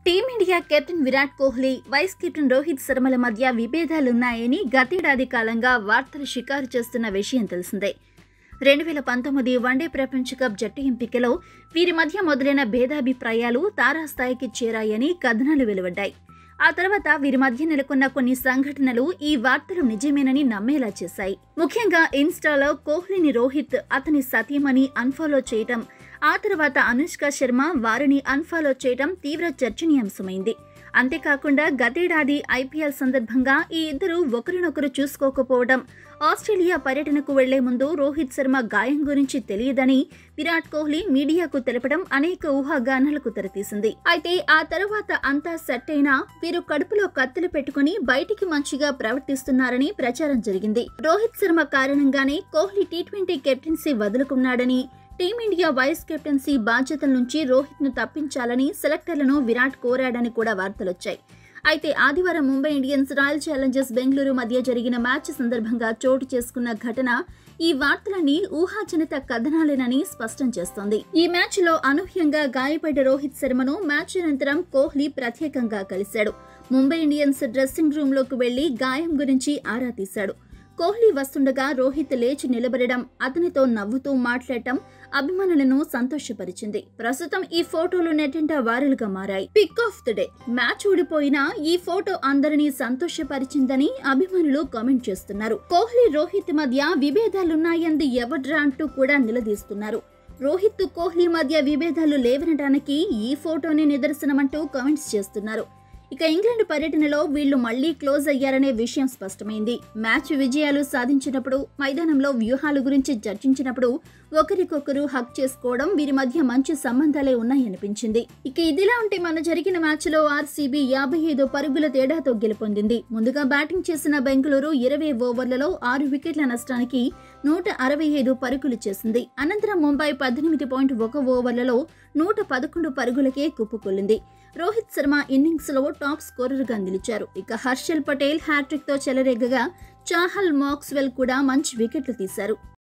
team India captain Virat Kohli vice captain Rohit శర్మల మధ్య విభేదాలున్నాయని గతేడాది కాలంగా వార్తలు షికారు చేస్తున్న విషయం తెలిసిందే రెండు వేల పంతొమ్మిది వన్డే ప్రపంచ కప్ జట్టు ఎంపికలో వీరి మధ్య మొదలైన భేదాభిప్రాయాలు తారాస్థాయికి చేరాయని కథనాలు వెలువడ్డాయి ఆ తర్వాత వీరి మధ్య నెలకొన్న కొన్ని సంఘటనలు ఈ వార్తలు నిజమేనని నమ్మేలా చేశాయి ముఖ్యంగా ఇన్స్టాలో కోహ్లీని రోహిత్ అతని సతీమణి అన్ఫాలో చేయటం ఆ తర్వాత అనుష్క శర్మ వారిని అన్ఫాలో చేయటం తీవ్ర చర్చనీయాంశమైంది అంతేకాకుండా గతేడాది ఐపీఎల్ సందర్భంగా ఈ ఇద్దరు ఒకరినొకరు చూసుకోకపోవడం ఆస్ట్రేలియా పర్యటనకు వెళ్లే ముందు రోహిత్ శర్మ గాయం గురించి తెలియదని విరాట్ కోహ్లీ మీడియాకు తెలపడం అనేక ఊహాగానాలకు తెరతీసింది అయితే ఆ తర్వాత అంతా సెట్ అయినా వీరు కడుపులో కత్తులు పెట్టుకుని బయటికి మంచిగా ప్రవర్తిస్తున్నారని ప్రచారం జరిగింది రోహిత్ శర్మ కారణంగానే కోహ్లీ టీ ట్వంటీ కెప్టెన్సీ వదులుకున్నాడని టీమిండియా వైస్ కెప్టెన్సీ బాధ్యతల నుంచి రోహిత్ను తప్పించాలని సెలెక్టర్లను విరాట్ కోరాడని కూడా వార్తలొచ్చాయి అయితే ఆదివారం Mumbai Indians Royal Challengers Bengaluru మధ్య జరిగిన మ్యాచ్ సందర్భంగా చోటు చేసుకున్న ఘటన ఈ వార్తలన్నీ ఊహాజనిత కథనాలేనని స్పష్టం చేస్తోంది ఈ మ్యాచ్ లో అనూహ్యంగా గాయపడ్డ రోహిత్ శర్మను మ్యాచ్ అనంతరం కోహ్లీ ప్రత్యేకంగా కలిశాడు ముంబై ఇండియన్స్ డ్రెస్సింగ్ రూమ్ లోకి వెళ్లి గాయం గురించి ఆరా తీశాడు కోహ్లీ వస్తుండగా రోహిత్ లేచి నిలబడడం అతనితో నవ్వుతూ మాట్లాడటం అభిమానులను సంతోషపరిచింది ప్రస్తుతం ఈ ఫోటోలు నెట్టింట వైరల్ గా మారాయి pic of the day match ఓడిపోయినా ఈ ఫోటో అందరినీ సంతోషపరిచిందని అభిమానులు కామెంట్ చేస్తున్నారు కోహ్లీ రోహిత్ మధ్య విభేదాలున్నాయంది ఎవడ్రా అంటూ కూడా నిలదీస్తున్నారు రోహిత్ కోహ్లీ మధ్య విభేదాలు లేవనడానికి ఈ ఫోటోనే నిదర్శనమంటూ కామెంట్స్ చేస్తున్నారు ఇక ఇంగ్లాండ్ పర్యటనలో వీళ్లు మళ్లీ క్లోజ్ అయ్యారనే విషయం స్పష్టమైంది మ్యాచ్ విజయాలు సాధించినప్పుడు మైదానంలో వ్యూహాల గురించి చర్చించినప్పుడు ఒకరికొకరు హక్ చేసుకోవడం వీరి మధ్య మంచి సంబంధాలే ఉన్నాయనిపించింది ఇక ఇదిలా ఉంటే మన జరిగిన మ్యాచ్లో ఆర్సీబీ యాభై ఐదు పరుగుల తేడాతో గెలుపొందింది ముందుగా బ్యాటింగ్ చేసిన బెంగళూరు ఇరవై ఓవర్లలో ఆరు వికెట్ల నష్టానికి నూట అరవై ఐదు పరుగులు చేసింది అనంతరం ముంబై పద్దెనిమిది పాయింట్ ఒక ఓవర్లలో నూట పదకొండు పరుగులకే కుప్పకొల్లింది రోహిత్ శర్మ ఇన్నింగ్స్ లో టాప్ స్కోరర్ గా నిలిచారు ఇక హర్షల్ పటేల్ హ్యాట్రిక్ తో చెలరేగగా చాహల్ మాక్స్వెల్ కూడా మంచి వికెట్లు తీశారు